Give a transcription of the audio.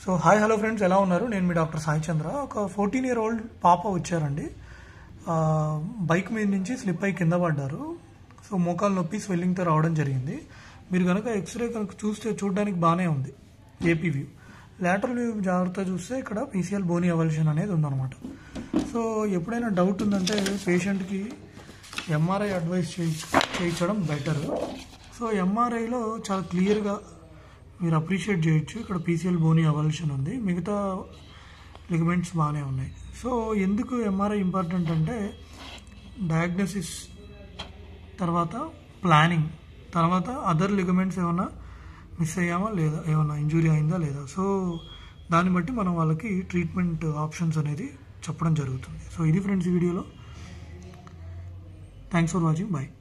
so hi hello friends ఎలా ఉన్నారు నేను మీ డాక్టర్ సాయి చంద్ర ఒక ఫోర్టీన్ ఇయర్ ఓల్డ్ పాప వచ్చారండి ఆ, బైక్ మీద నుంచి స్లిప్ అయి కింద పడ్డారు సో మోకాలు నొప్పి స్వెల్లింగ్తో రావడం జరిగింది మీరు కనుక ఎక్స్రే కనుక చూస్తే చూడడానికి బాగానే ఉంది ఏపీ వ్యూ లాటరల్ వ్యూ జాగ్రత్త చూస్తే ఇక్కడ పీసీఎల్ బోనీ అవల్షన్ అనేది ఉందన్నమాట సో ఎప్పుడైనా డౌట్ ఉందంటే పేషెంట్కి ఎంఆర్ఐ అడ్వైస్ చేయి చేయించడం బెటర్ సో ఎంఆర్ఐలో చాలా క్లియర్గా మీరు అప్రిషియేట్ చేయొచ్చు ఇక్కడ పీసీఎల్ బోనీ అవల్షన్ ఉంది మిగతా లిగమెంట్స్ బాగానే ఉన్నాయి సో ఎందుకు ఎంఆర్ఐ ఇంపార్టెంట్ అంటే డయాగ్నోసిస్ తర్వాత ప్లానింగ్ తర్వాత అదర్ లిగమెంట్స్ ఏమైనా మిస్ అయ్యామా లేదా ఏమైనా ఇంజురీ అయిందా లేదా సో దాన్ని బట్టి మనం వాళ్ళకి ట్రీట్మెంట్ ఆప్షన్స్ అనేది చెప్పడం జరుగుతుంది సో ఇది ఫ్రెండ్స్ ఈ వీడియోలో థ్యాంక్స్ ఫర్ వాచింగ్ బాయ్